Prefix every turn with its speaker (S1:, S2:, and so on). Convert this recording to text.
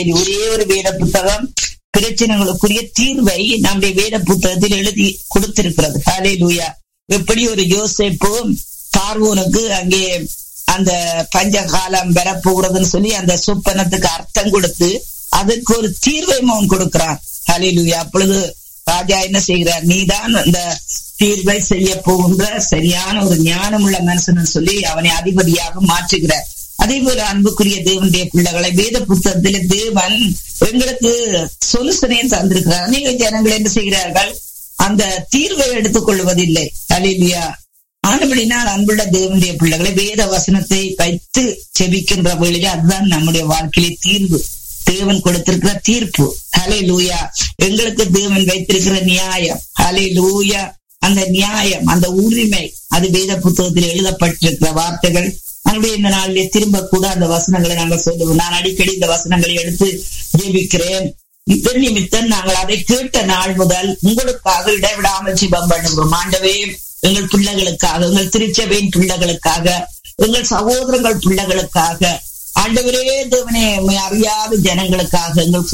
S1: ஒரே ஒரு வேத புத்தகம் பிரச்சனைகளுக்குரிய தீர்வை நம்முடைய வேத புத்தகத்தில் எழுதி கொடுத்திருக்கிறது ஹாலே லூயா எப்படி ஒரு யோசிப்பும் பார்வோனுக்கு அங்கே அந்த பஞ்ச காலம் வரப்போகிறதுன்னு சொல்லி அந்த சொப்பனத்துக்கு அர்த்தம் கொடுத்து அதுக்கு ஒரு தீர்வை அவன் கொடுக்கிறான் ஹலிலுயா அப்பொழுது ராஜா என்ன செய்கிறார் நீதான் அந்த தீர்வை செய்ய போகின்ற சரியான ஒரு ஞானம் உள்ள மனுஷன் சொல்லி அவனை அதிபதியாக மாற்றுகிறார் அதே போல அன்புக்குரிய தேவனுடைய பிள்ளைகளை வேத புத்தகத்தில தேவன் எங்களுக்கு சொல்யூஷனையும் தந்திருக்கிறார் அநேக ஜனங்கள் என்ன செய்கிறார்கள் அந்த தீர்வை எடுத்துக் கொள்வதில்லை அலிலியா ஆனபடினால் அன்புள்ள தேவனுடைய பிள்ளைகளை வேத வசனத்தை வைத்து செபிக்கின்ற வேளையிலே அதுதான் நம்முடைய வாழ்க்கையிலே தீர்வு தேவன் கொடுத்திருக்கிற தீர்ப்பு ஹலே லூயா எங்களுக்கு தேவன் வைத்திருக்கிற நியாயம் ஹலே லூயா அந்த நியாயம் அந்த உரிமை அது வேத புத்தகத்தில் எழுதப்பட்டிருக்கிற வார்த்தைகள் நம்முடைய இந்த நாளிலே திரும்ப கூட அந்த வசனங்களை நாங்கள் சொல்லுவோம் நான் அடிக்கடி இந்த வசனங்களை எடுத்து ஜெபிக்கிறேன் இதன் நிமித்தம் நாங்கள் அதை கேட்ட நாள் முதல் உங்களுக்காக இடைவிடாமல் ஜிபம் பண்ணுகிறோம் ஆண்டவே எங்கள் பிள்ளைகளுக்காக எங்கள் திருச்சபையின் பிள்ளைகளுக்காக எங்கள் சகோதரங்கள் பிள்ளைகளுக்காக ஆண்டவரே தேவனே அறியாத ஜனங்களுக்காக எங்கள்